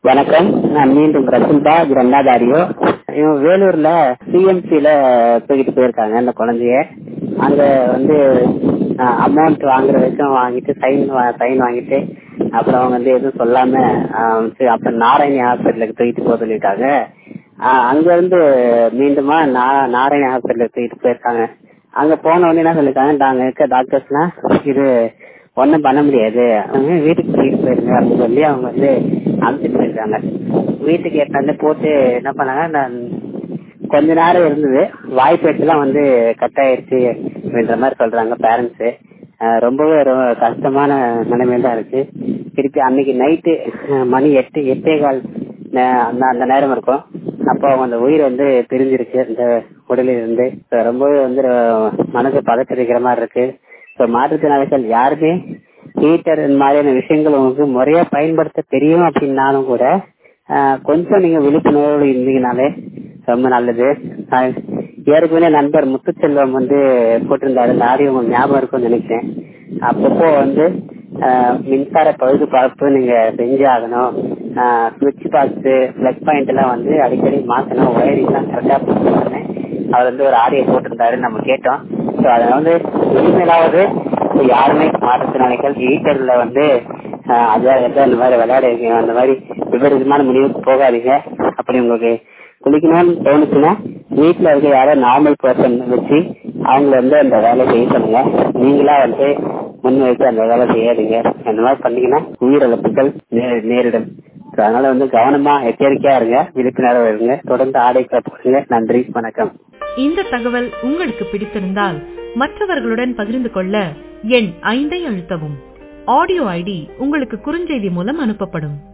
வணக்கம் நான் மீண்டும் ரசுல்பா இது ரெண்டாவது ஆடியோ இவன் வேலூர்ல சிஎம்சில தூக்கிட்டு போயிருக்காங்க அந்த குழந்தைய அங்க வந்து அமௌண்ட் வாங்குற வரைக்கும் வாங்கிட்டு சைன் சைன் வாங்கிட்டு அப்புறம் அவங்க வந்து எதுவும் சொல்லாம ஆஹ் சரி, அப்புறம் நாராயணி ஹாஸ்பிட்டலுக்கு தூக்கிட்டு போக சொல்லிட்டாங்க ஆஹ் அங்க இருந்து மீண்டுமா நா- நாராயணி ஹாஸ்பிட்டலுக்கு தூக்கிட்டு போயிருக்காங்க அங்க போன உடனே என்ன சொல்லிருக்காங்க நாங்க இருக்க டாக்டர்ஸ்லாம் இது ஒண்ணும் பண்ண முடியாது அவங்க வீட்டுக்கு தூக்கிட்டு போயிருங்க அப்படின்னு சொல்லி அவங்க வந்து அனுப்பிட்டு போயிருக்காங்க வீட்டுக்கு எட்டாந்து போட்டு என்ன பண்ணாங்க நான் கொஞ்ச நேரம் இருந்தது வாய்ப்பேச்சுலாம் வந்து கட் ஆயிருச்சு அப்படின்ற மாதிரி சொல்றாங்க பேரண்ட்ஸ் ரொம்பவே ரொ- கஷ்டமான நிலைமையில தான் இருக்கு திருப்பி அன்னைக்கு நைட்டு மணி எட்டு எட்டே கால் நே- அந்த அந்த நேரம் இருக்கும் அப்போ அவங்க அந்த உயிர் வந்து பிரிஞ்சிருக்கு இந்த உடலில் இருந்து So, ரொம்பவே வந்து ரொ- மனசு பதற்றடிக்கிற மாதிரி இருக்கு ஸோ மாற்றுத்திறனாளிகள் யாருமே ஹீட்டர் இந்த மாதிரியான விஷயங்கள் உங்களுக்கு முறையா பயன்படுத்த தெரியும் அப்படின்னாலும் கூட ஆஹ், கொஞ்சம் நீங்க விழிப்புணர்வோடு இருந்தீங்கனாலே ரொம்ப நல்லது ஆஹ், ஏற்கனவே நண்பர் முத்துச்செல்வம் வந்து போட்டிருந்தாரு இந்த ஆடியோ உங்களுக்கு ஞாபகம் இருக்கும்னு நினைக்கிறேன் அப்பப்போ வந்து ஆஹ், மின்சார பழுது பார்ப்பு நீங்க செஞ்சாகணும் சுவிட்ச் பாக்ஸ் பிளக் பாயிண்ட் எல்லாம் வந்து அடிக்கடி மாத்தணும் ஒயரிங் எல்லாம் கரெக்டா போட்டுருந்தேன் அவர் வந்து ஒரு ஆடியோ போட்டிருந்தாரு நம்ம கேட்டோம் ஸோ அதை வந்து இனிமேலாவது இப்ப யாருமே மாற்றுத்திறனாளிகள் ஹீட்டர்ல வந்து ஆஹ், அதான் இதான் இந்த மாதிரி விளையாடுறீங்க அந்த மாதிரி விபரீதமான முடிவுக்கு போகாதீங்க அப்படி உங்களுக்கு குளிக்கணும்னு தோணுச்சுன்னா வீட்டுல இருக்க யாரோ நார்மல் பர்சன் வச்சு அவங்கள வந்து அந்த வேலையை செய்ய சொல்லுங்க நீங்களா வந்து முன் வைத்து அந்த வேலை செய்யாதீங்க அந்த மாதிரி பண்ணீங்கன்னா உயிரிழப்புகள் நே- நேரிடும் So, அதனால வந்து கவனமா எச்சரிக்கையா இருங்க விழிப்புணர்வு இருங்க தொடர்ந்து ஆடை போடுங்க நன்றி வணக்கம் இந்த தகவல் உங்களுக்கு பிடித்திருந்தால் மற்றவர்களுடன் பகிர்ந்து கொள்ள எண் ஐந்தை அழுத்தவும் ஆடியோ ஐடி உங்களுக்கு குறுஞ்செய்தி மூலம் அனுப்பப்படும்